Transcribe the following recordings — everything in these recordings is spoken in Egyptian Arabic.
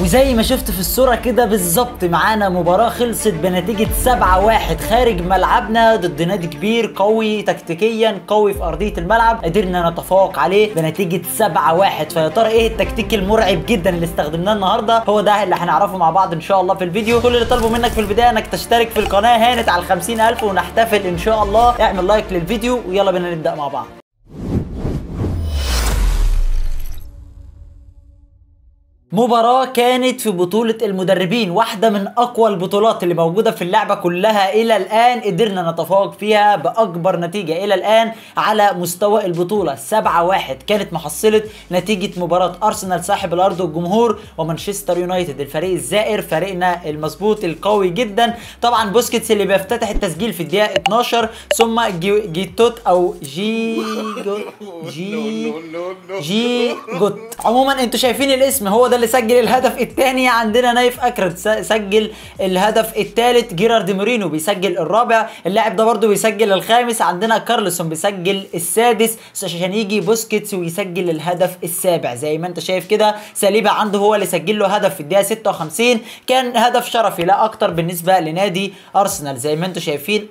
وزي ما شفت في الصورة كده بالظبط معانا مباراة خلصت بنتيجة 7-1 خارج ملعبنا ضد نادي كبير قوي تكتيكيا قوي في أرضية الملعب قدرنا نتفوق عليه بنتيجة 7-1 فيا ترى ايه التكتيك المرعب جدا اللي استخدمناه النهارده هو ده اللي هنعرفه مع بعض ان شاء الله في الفيديو كل اللي طالبه منك في البداية انك تشترك في القناة هانت على ال 50000 ونحتفل ان شاء الله اعمل لايك للفيديو ويلا بينا نبدأ مع بعض مباراة كانت في بطولة المدربين واحدة من أقوى البطولات اللي موجودة في اللعبة كلها إلى الآن قدرنا نتفوق فيها بأكبر نتيجة إلى الآن على مستوى البطولة 7-1 كانت محصلة نتيجة مباراة أرسنال صاحب الأرض والجمهور ومانشستر يونايتد الفريق الزائر فريقنا المظبوط القوي جدا طبعا بوسكيتس اللي بيفتتح التسجيل في الدقيقة 12 ثم جي جيتوت أو جي جو- جي جي جوت عموما انتوا شايفين الاسم هو ده اللي سجل الهدف الثاني عندنا نايف اكرد س- سجل الهدف الثالث جيرارد مورينو بيسجل الرابع اللاعب ده برضو بيسجل الخامس عندنا كارلسون بيسجل السادس عشان يجي بوسكيتس ويسجل الهدف السابع زي ما انت شايف كده ساليبا عنده هو اللي سجل له هدف في الدقيقه 56 كان هدف شرفي لا اكتر بالنسبه لنادي ارسنال زي ما انتم شايفين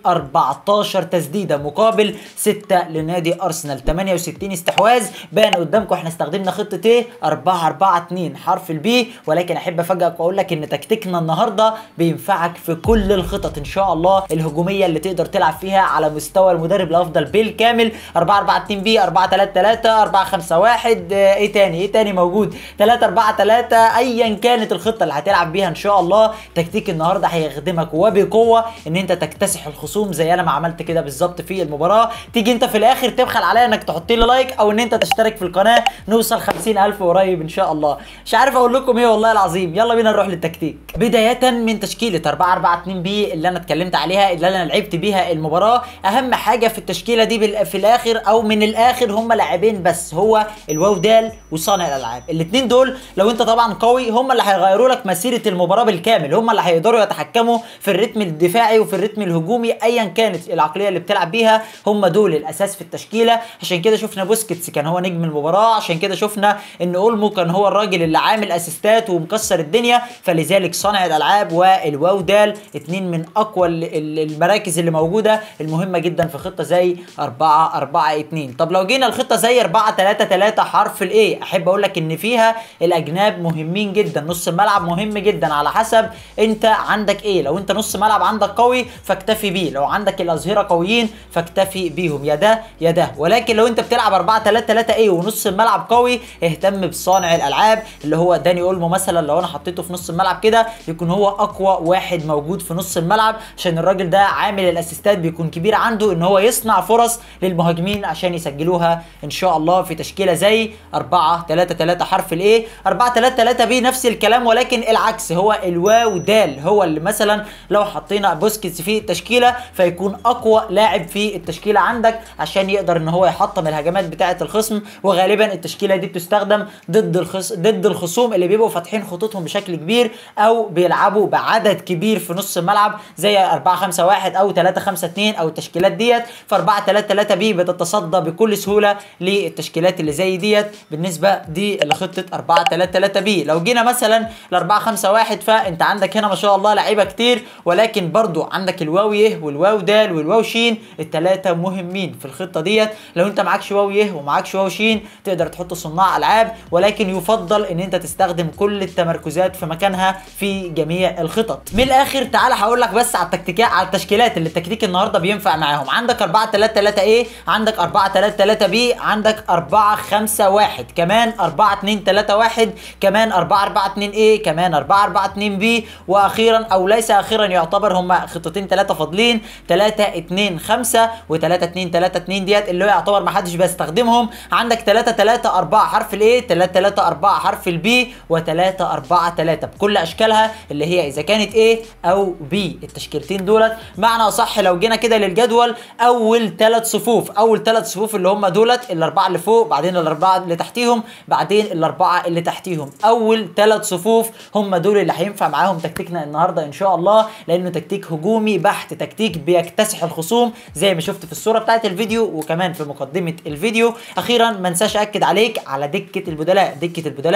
14 تسديده مقابل 6 لنادي ارسنال 68 استحواذ بان قدامكم احنا استخدمنا خطه ايه 4 4 2 حرف البي ولكن احب افاجئك واقول لك ان تكتيكنا النهارده بينفعك في كل الخطط ان شاء الله الهجوميه اللي تقدر تلعب فيها على مستوى المدرب الافضل بالكامل 4 4 2 بي 4 3 3 4 5 1 آه، ايه تاني ايه تاني موجود 3 4 3 ايا كانت الخطه اللي هتلعب بيها ان شاء الله تكتيك النهارده هيخدمك وبقوه ان انت تكتسح الخصوم زي انا ما عملت كده بالظبط في المباراه تيجي انت في الاخر تبخل عليا انك تحط لي لايك او ان انت تشترك في القناه نوصل 50000 قريب ان شاء الله مش عارف اقول لكم ايه والله العظيم يلا بينا نروح للتكتيك بدايه من تشكيله 4 4 2 بي اللي انا اتكلمت عليها اللي انا لعبت بيها المباراه اهم حاجه في التشكيله دي بال- في الاخر او من الاخر هم لاعبين بس هو الواو دال وصانع الالعاب الاثنين دول لو انت طبعا قوي هم اللي هيغيروا لك مسيره المباراه بالكامل هم اللي هيقدروا يتحكموا في الريتم الدفاعي وفي الريتم الهجومي ايا كانت العقليه اللي بتلعب بيها هم دول الاساس في التشكيله عشان كده شفنا بوسكيتس كان هو نجم المباراه عشان كده شفنا ان اولمو كان هو الراجل اللي عامل اسيستات ومكسر الدنيا فلذلك صانع الالعاب والواو دال اتنين من اقوى ال- ال- المراكز اللي موجوده المهمه جدا في خطه زي 4 4 2 طب لو جينا الخطه زي 4 3 3 حرف الايه احب اقول لك ان فيها الاجناب مهمين جدا نص الملعب مهم جدا على حسب انت عندك ايه لو انت نص ملعب عندك قوي فاكتفي بيه لو عندك الاظهره قويين فاكتفي بيهم يا ده يا ده ولكن لو انت بتلعب 4 3 3 ايه ونص الملعب قوي اهتم بصانع الالعاب اللي هو داني اولمو مثلا لو انا حطيته في نص الملعب كده يكون هو اقوى واحد موجود في نص الملعب عشان الراجل ده عامل الاسيستات بيكون كبير عنده ان هو يصنع فرص للمهاجمين عشان يسجلوها ان شاء الله في تشكيله زي 4 3 3 حرف الايه 4 3 3 بي نفس الكلام ولكن العكس هو الواو دال هو اللي مثلا لو حطينا بوسكيتس في التشكيله فيكون اقوى لاعب في التشكيله عندك عشان يقدر ان هو يحطم الهجمات بتاعه الخصم وغالبا التشكيله دي بتستخدم ضد الخص ضد الخصوم اللي بيبقوا فاتحين خطوطهم بشكل كبير او بيلعبوا بعدد كبير في نص الملعب زي 4 5 1 او 3 5 2 او التشكيلات ديت ف 4 3 3 بي بتتصدى بكل سهوله للتشكيلات اللي زي ديت بالنسبه دي لخطه 4 3 3 بي لو جينا مثلا ل 4 5 1 فانت عندك هنا ما شاء الله لعيبه كتير ولكن برضو عندك الواو يه والواو دال والواو شين الثلاثه مهمين في الخطه ديت لو انت معكش واو يه ومعكش واو شين تقدر تحط صناع العاب ولكن يفضل ان انت تستخدم كل التمركزات في مكانها في جميع الخطط من الاخر تعال هقول لك بس على التكتيكات على التشكيلات اللي التكتيك النهارده بينفع معاهم عندك 4 3 3 ايه عندك 4 3 3 بي عندك 4 5 1 كمان 4 2 3 1 كمان 4 4 2 ايه كمان 4 4 2 بي واخيرا او ليس اخيرا يعتبر هما خطتين ثلاثه فاضلين 3 2 5 و3 2 3 2 ديت اللي هو يعتبر ما حدش بيستخدمهم عندك 3 3 4 حرف الايه 3 3 4 حرف البي و3 4 3 بكل اشكالها اللي هي اذا كانت ايه او بي التشكيلتين دولت معنى اصح لو جينا كده للجدول اول ثلاث صفوف اول ثلاث صفوف اللي هم دولت الاربعه اللي فوق بعدين الاربعه اللي تحتيهم بعدين الاربعه اللي تحتيهم اول ثلاث صفوف هم دول اللي هينفع معاهم تكتيكنا النهارده ان شاء الله لانه تكتيك هجومي بحت تكتيك بيكتسح الخصوم زي ما شفت في الصوره بتاعت الفيديو وكمان في مقدمه الفيديو اخيرا ما انساش اكد عليك على دكه البدلاء دكه البدلاء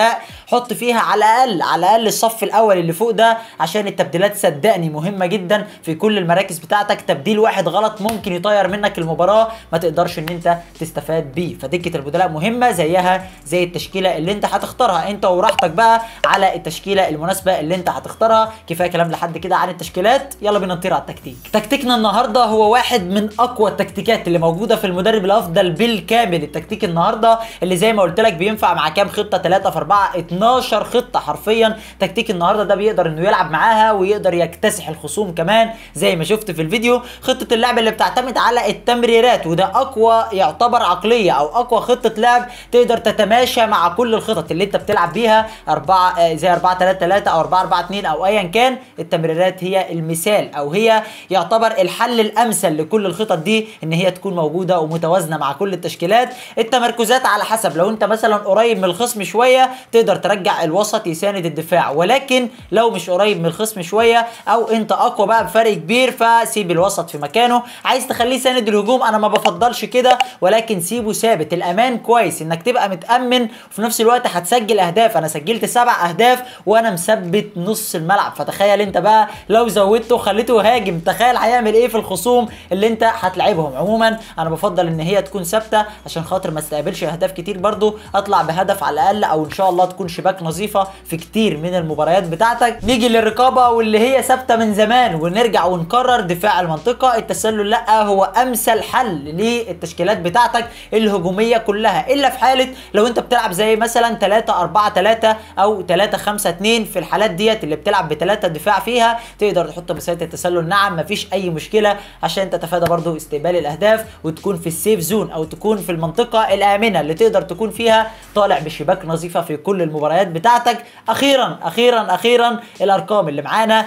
حط فيها على الاقل على الاقل الصف الاول اللي فوق ده عشان التبديلات صدقني مهمه جدا في كل المراكز بتاعتك تبديل واحد غلط ممكن يطير منك المباراه ما تقدرش ان انت تستفاد بيه فدكه البدلاء مهمه زيها زي التشكيله اللي انت هتختارها انت وراحتك بقى على التشكيله المناسبه اللي انت هتختارها كفايه كلام لحد كده عن التشكيلات يلا بينا نطير على التكتيك تكتيكنا النهارده هو واحد من اقوى التكتيكات اللي موجوده في المدرب الافضل بالكامل التكتيك النهارده اللي زي ما قلت لك بينفع مع كام خطه 3 في 4 12 خطه حرفيا تكتيك النهارده ده بيقدر انه يلعب معاها ويقدر يكتسح الخصوم كمان زي ما شفت في الفيديو خطه اللعب اللي بتعتمد على التمريرات وده اقوى يعتبر عقليه او اقوى خطه لعب تقدر تتماشى مع كل الخطط اللي انت بتلعب بيها 4 زي 4 3 3 او 4 4 2 او ايا كان التمريرات هي المثال او هي يعتبر الحل الامثل لكل الخطط دي ان هي تكون موجوده ومتوازنه مع كل التشكيلات التمركزات على حسب لو انت مثلا قريب من الخصم شويه تقدر ترجع الوسط يساند الدفاع ولكن لو مش قريب من الخصم شويه او انت اقوى بقى بفرق كبير فسيب الوسط في مكانه عايز تخليه ساند الهجوم انا ما بفضلش كده ولكن سيبه ثابت الامان كويس انك تبقى متامن وفي نفس الوقت هتسجل اهداف انا سجلت سبع اهداف وانا مثبت نص الملعب فتخيل انت بقى لو زودته وخليته يهاجم تخيل هيعمل ايه في الخصوم اللي انت هتلعبهم عموما انا بفضل ان هي تكون ثابته عشان خاطر ما استقبلش اهداف كتير برضو اطلع بهدف على الاقل او ان شاء الله تكون شباك نظيفه في كتير من المباريات بتاعتك نيجي للرقابه واللي هي ثابته من زمان ونرجع ونكرر دفاع المنطقه التسلل لا هو امثل حل للتشكيلات بتاعتك الهجوميه كلها الا في حاله لو انت بتلعب زي مثلا 3 4 3 او 3 5 2 في الحالات ديت اللي بتلعب بثلاثه دفاع فيها تقدر تحط مسيره التسلل نعم مفيش اي مشكله عشان تتفادى برضو استقبال الاهداف وتكون في السيف زون او تكون في المنطقه الامنه اللي تقدر تكون فيها طالع بشباك نظيفه في كل المباريات بتاعتك اخيرا اخيرا اخيرا الارقام اللي معانا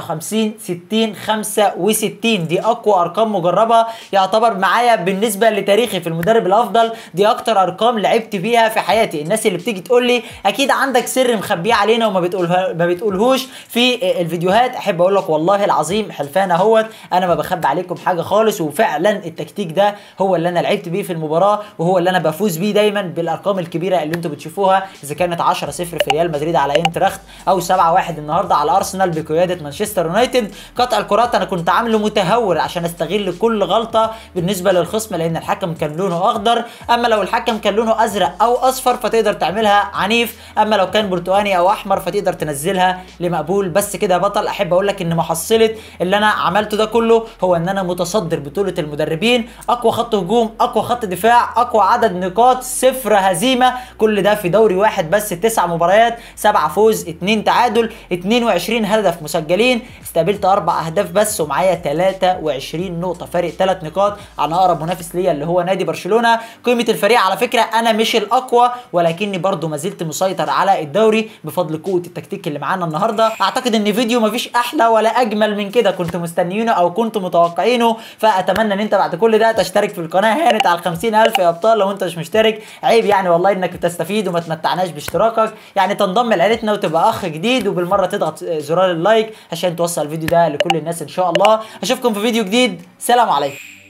59 60 65 دي اقوى ارقام مجربه يعتبر معايا بالنسبه لتاريخي في المدرب الافضل دي اكتر ارقام لعبت بيها في حياتي الناس اللي بتيجي تقول لي اكيد عندك سر مخبيه علينا وما بتقولها ما بتقولهوش في الفيديوهات احب اقول لك والله العظيم حلفان اهوت انا ما بخبي عليكم حاجه خالص وفعلا التكتيك ده هو اللي انا لعبت بيه في المباراه وهو اللي انا بفوز بيه دايما بالارقام الكبيره اللي انتم بتشوفوها اذا كانت 10 0 في ريال مدريد على انتراخت او 7 1 النهارده على ارسنال بقياده مانشستر يونايتد قطع الكرات انا كنت عامله متهور عشان استغل كل غلطه بالنسبه للخصم لان الحكم كان لونه اخضر اما لو الحكم كان لونه ازرق او اصفر فتقدر تعملها عنيف اما لو كان برتقاني او احمر فتقدر تنزلها لمقبول بس كده يا بطل احب اقول لك ان محصله اللي انا عملته ده كله هو ان انا متصدر بطوله المدربين اقوى خط هجوم اقوى خط دفاع اقوى عدد نقاط صفر هزيمه كل ده في دوري واحد بس تسع مباريات سبعة فوز اتنين تعادل 22 هدف مسجلين استقبلت اربع اهداف بس ومعايا 23 نقطه فارق ثلاث نقاط عن اقرب منافس ليا اللي هو نادي برشلونه قيمه الفريق على فكره انا مش الاقوى ولكني برضو ما زلت مسيطر على الدوري بفضل قوه التكتيك اللي معانا النهارده اعتقد ان فيديو مفيش احلى ولا اجمل من كده كنت مستنيينه او كنت متوقعينه فاتمنى ان انت بعد كل ده تشترك في القناه هانت على 50000 يا ابطال لو انت مش مشترك عيب يعني والله انك بتستفيد وما تمتعناش باشتراكك يعني تنضم لعيلتنا وتبقى اخ جديد وبالمره تضغط زرار اللايك عشان توصل الفيديو ده لكل الناس ان شاء الله اشوفكم في فيديو جديد سلام عليكم